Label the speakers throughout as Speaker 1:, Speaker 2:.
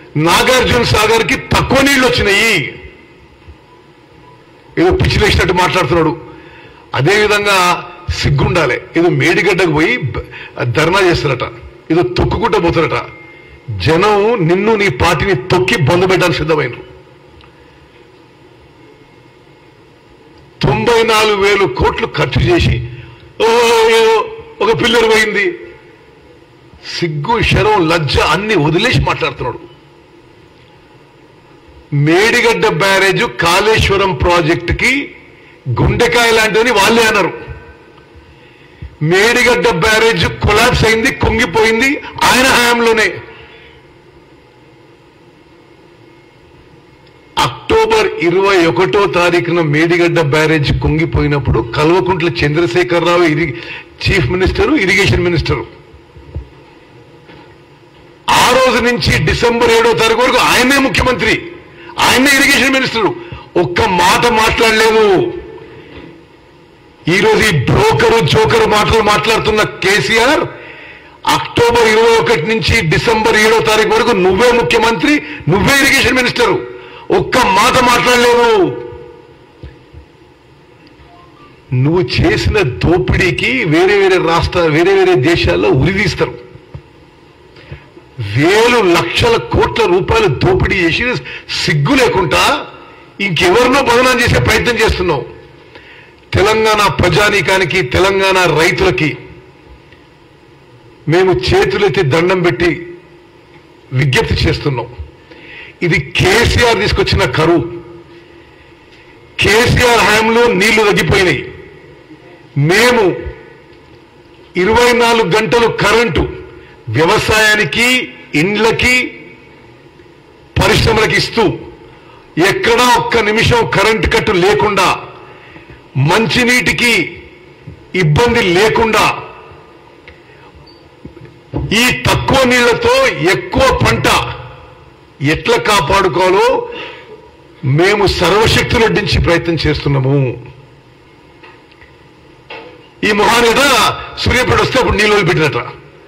Speaker 1: నాగార్జున సాగర్ కి తక్కువ నీళ్లు వచ్చినాయి ఏదో పిచ్చిలేసినట్టు మాట్లాడుతున్నాడు అదేవిధంగా సిగ్గుండాలి ఏదో మేడిగడ్డకు పోయి బ- ధర్నా చేస్తారట ఏదో తొక్కుకుంటూ పోతారట జనం నిన్ను నీ పార్టీని తొక్కి బంధు పెట్టడానికి సిద్ధమైనరు తొంభై నాలుగు వేలు కోట్లు ఖర్చు చేసి ఓ ఏదో ఒక పిల్లర్ పోయింది సిగ్గు శరం లజ్జ అన్ని వదిలేసి మాట్లాడుతున్నాడు మేడిగడ్డ బ్యారేజ్ కాళేశ్వరం ప్రాజెక్టుకి గుండెకాయ లాంటిదని వాళ్ళే అన్నారు మేడిగడ్డ బ్యారేజ్ కొలాప్స్ అయింది కుంగిపోయింది ఆయన హయాంలోనే అక్టోబర్ ఇరవై ఒకటో తారీఖున మేడిగడ్డ బ్యారేజ్ కుంగిపోయినప్పుడు కల్వకుంట్ల చంద్రశేఖరరావు ఇరి చీఫ్ మినిస్టరు ఇరిగేషన్ మినిస్టరు ఆ రోజు నుంచి డిసెంబర్ ఏడో తారీఖు వరకు ఆయనే ముఖ్యమంత్రి ఆయనే ఇరిగేషన్ మినిస్టరు ఒక్క మాట మాట్లాడలేదు ఈ రోజు ఈ బ్రోకరు జోకరు మాటలు మాట్లాడుతున్న కేసీఆర్ అక్టోబర్ ఇరవై ఒకటి నుంచి డిసెంబర్ ఏడో తారీఖు వరకు నువ్వే ముఖ్యమంత్రి నువ్వే ఇరిగేషన్ మినిస్టరు ఒక్క మాట మాట్లాడలేవు నువ్వు చేసిన దోపిడీకి వేరే వేరే రాష్ట్ర వేరే వేరే దేశాల్లో ఉరిదీస్తారు వేలు లక్షల కోట్ల రూపాయలు దోపిడీ చేసి సిగ్గు లేకుండా ఇంకెవరినో బదనాం చేసే ప్రయత్నం చేస్తున్నావు తెలంగాణ ప్రజానీకానికి తెలంగాణ రైతులకి మేము చేతులెత్తి దండం పెట్టి విజ్ఞప్తి చేస్తున్నాం ఇది కేసీఆర్ తీసుకొచ్చిన కరువు కేసీఆర్ హయాంలో నీళ్లు తగ్గిపోయినాయి మేము ఇరవై నాలుగు గంటలు కరెంటు వ్యవసాయానికి ఇండ్లకి పరిశ్రమలకు ఇస్తూ ఎక్కడా ఒక్క నిమిషం కరెంటు కట్టు లేకుండా మంచినీటికి ఇబ్బంది లేకుండా ఈ తక్కువ నీళ్లతో ఎక్కువ పంట ఎట్లా కాపాడుకోవాలో మేము సర్వశక్తులు అడ్డించి ప్రయత్నం చేస్తున్నాము ఈ మహానేత సూర్యాపేట వస్తే అప్పుడు నీళ్ళు వదిలిపెట్టినట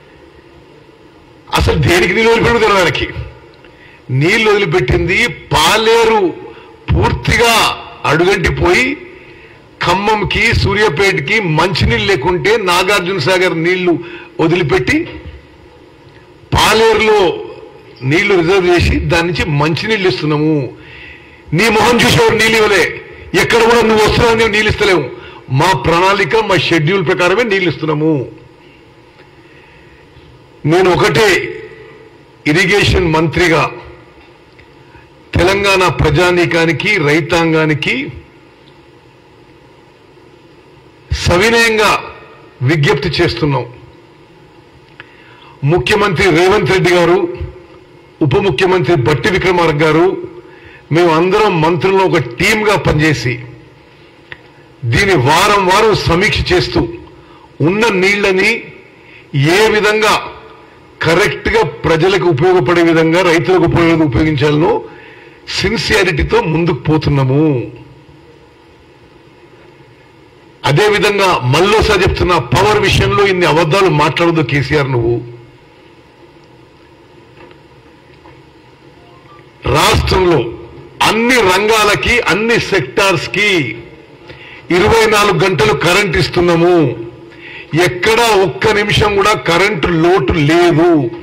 Speaker 1: అసలు దేనికి నీళ్ళు వదిలిపెట్టిన తెలవారికి నీళ్ళు వదిలిపెట్టింది పాలేరు పూర్తిగా అడుగంటిపోయి ఖమ్మంకి సూర్యాపేటకి మంచినీళ్ళు లేకుంటే నాగార్జున సాగర్ నీళ్లు వదిలిపెట్టి పాలేరులో నీళ్లు రిజర్వ్ చేసి దాని నుంచి మంచినీళ్ళు ఇస్తున్నాము నీ మొహం చూసేవారు నీళ్ళు ఇవ్వలే ఎక్కడ కూడా నువ్వు వస్తున్నావు నువ్వు నీళ్ళు ఇస్తలేవు మా ప్రణాళిక మా షెడ్యూల్ ప్రకారమే నీళ్ళు ఇస్తున్నాము నేను ఒకటే ఇరిగేషన్ మంత్రిగా తెలంగాణ ప్రజానీకానికి రైతాంగానికి సవినయంగా విజ్ఞప్తి చేస్తున్నాం ముఖ్యమంత్రి రేవంత్ రెడ్డి గారు ఉప ముఖ్యమంత్రి బట్టి విక్రమార్క గారు మేము అందరం మంత్రులను ఒక టీంగా పనిచేసి దీని వారం వారం సమీక్ష చేస్తూ ఉన్న నీళ్లని ఏ విధంగా కరెక్ట్ గా ప్రజలకు ఉపయోగపడే విధంగా రైతులకు ఉపయోగ ఉపయోగించాలనో సిన్సియారిటీతో ముందుకు పోతున్నాము అదేవిధంగా మళ్ళోసారి చెప్తున్నా పవర్ విషయంలో ఇన్ని అబద్ధాలు మాట్లాడదు కేసీఆర్ నువ్వు రాష్ట్రంలో అన్ని రంగాలకి అన్ని సెక్టార్స్ కి ఇరవై నాలుగు గంటలు కరెంట్ ఇస్తున్నాము ఎక్కడా ఒక్క నిమిషం కూడా కరెంటు లోటు లేదు